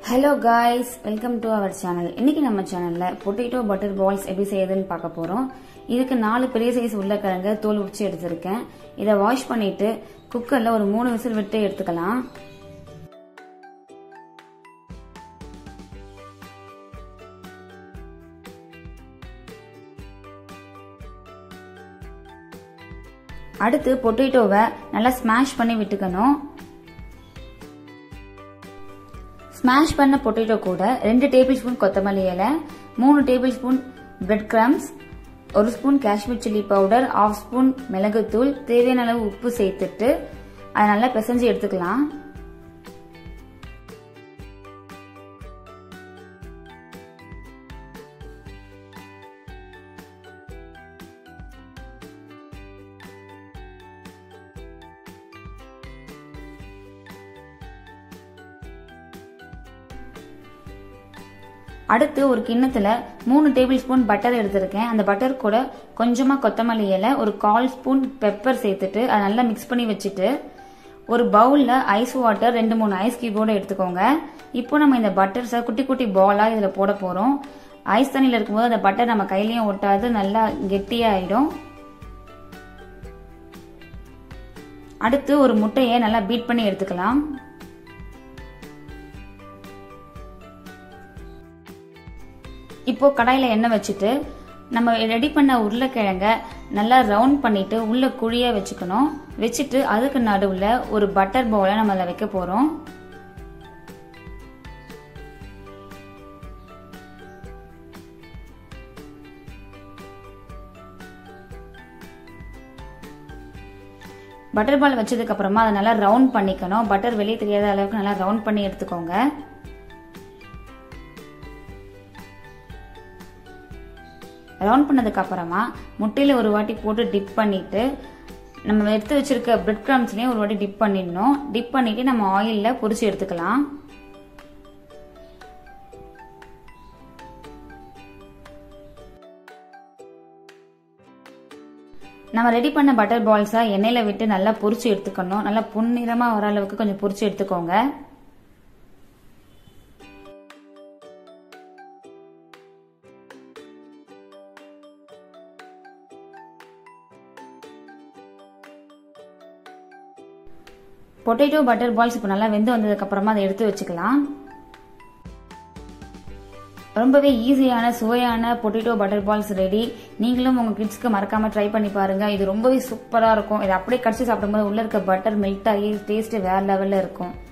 hello guys welcome to our channel இன்னைக்கு நம்ம சேனல்ல பொட்டேட்டோ பட்டர் பால்ஸ் எப்படி செய்யுதுன்னு பார்க்க போறோம் இதுக்கு நாலு பெரிய சைஸ் உருளைக்கிழங்கு தோல் உரிச்சு எடுத்திருக்கேன் இதை வாஷ் பண்ணிட்டு குக்கர்ல ஒரு மூணு விசில் விட்டு எடுத்துக்கலாம் அடுத்து பொட்டேட்டோவை நல்லா ஸ்மாஷ் பண்ணி விட்டுக்கணும் ஸ்மாஷ் பண்ண பொட்டேட்டோ கூட ரெண்டு டேபிள் ஸ்பூன் கொத்தமல்லி இலை மூணு டேபிள் ஸ்பூன் பிரெட் கிரம்ஸ் ஒரு spoon Kashmir chilli powder half spoon மிளகுத்தூள் தேவையான அளவு உப்பு சேர்த்துட்டு அதை நல்லா பிசைஞ்சு எடுத்துக்கலாம் அடுத்து ஒரு கிண்ணத்துல மூணு டேபிள் ஸ்பூன் பட்டர் எடுத்திருக்கேன் அந்த பட்டர் கூட கொஞ்சமா கொத்தமல்லி இலை ஒரு கால் ஸ்பூன் பெப்பர் சேர்த்துட்டு அதை நல்லா மிக்ஸ் பண்ணி வச்சுட்டு ஒரு பவுல்ல ஐஸ் வாட்டர் ரெண்டு மூணு ஐஸ் கியூபோட எடுத்துக்கோங்க இப்போ நம்ம இந்த பட்டர்ஸை குட்டி குட்டி பாலா இதுல போட போறோம் ஐஸ் தண்ணியில இருக்கும்போது அந்த பட்டர் நம்ம கையிலயும் ஒட்டாது நல்லா கெட்டியாயிடும் அடுத்து ஒரு முட்டையை நல்லா பீட் பண்ணி எடுத்துக்கலாம் இப்போ கடாயில எண்ணெய் வச்சுட்டு நம்ம ரெடி பண்ண உருளைக்கிழங்க நல்லா ரவுண்ட் பண்ணிட்டு உள்ள குழிய வச்சுக்கணும் வச்சுட்டு அதுக்கு நடுவுல ஒரு பட்டர் பவுலை நம்ம அதில் வைக்க போறோம் பட்டர் பால் வச்சதுக்கு அப்புறமா அதை நல்லா ரவுண்ட் பண்ணிக்கணும் பட்டர் வெளியே தெரியாத அளவுக்கு நல்லா ரவுண்ட் பண்ணி எடுத்துக்கோங்க ரவுண்ட் பண்ணதுக்கு அப்புறமா முட்டையில ஒரு வாட்டி போட்டு டிப் பண்ணிட்டு நம்ம எடுத்து வச்சிருக்க பிரெட் கிராம்ஸ்லயும் ஒரு வாட்டி டிப் பண்ணிடணும் டிப் பண்ணிட்டு நம்ம ஆயில்ல பொரிச்சு எடுத்துக்கலாம் நம்ம ரெடி பண்ண பட்டர் பால்ஸா எண்ணெயில விட்டு நல்லா பொரிச்சு எடுத்துக்கணும் நல்லா பொன்னிறமா வர அளவுக்கு கொஞ்சம் பொரிச்சு எடுத்துக்கோங்க பொட்டேட்டோ பட்டர் பால்ஸ் இப்போ நல்லா வெந்து வந்ததுக்கு அப்புறமா அதை எடுத்து வச்சுக்கலாம் ரொம்பவே ஈஸியான சுவையான பொட்டேட்டோ பட்டர் பால்ஸ் ரெடி நீங்களும் உங்க கிட்ஸ்க்கு மறக்காம ட்ரை பண்ணி பாருங்க இது ரொம்பவே சூப்பரா இருக்கும் இதை அப்படியே கடிச்சு சாப்பிடும்போது உள்ள இருக்க பட்டர் மெல்ட் ஆகி டேஸ்ட் வேற லெவல்ல இருக்கும்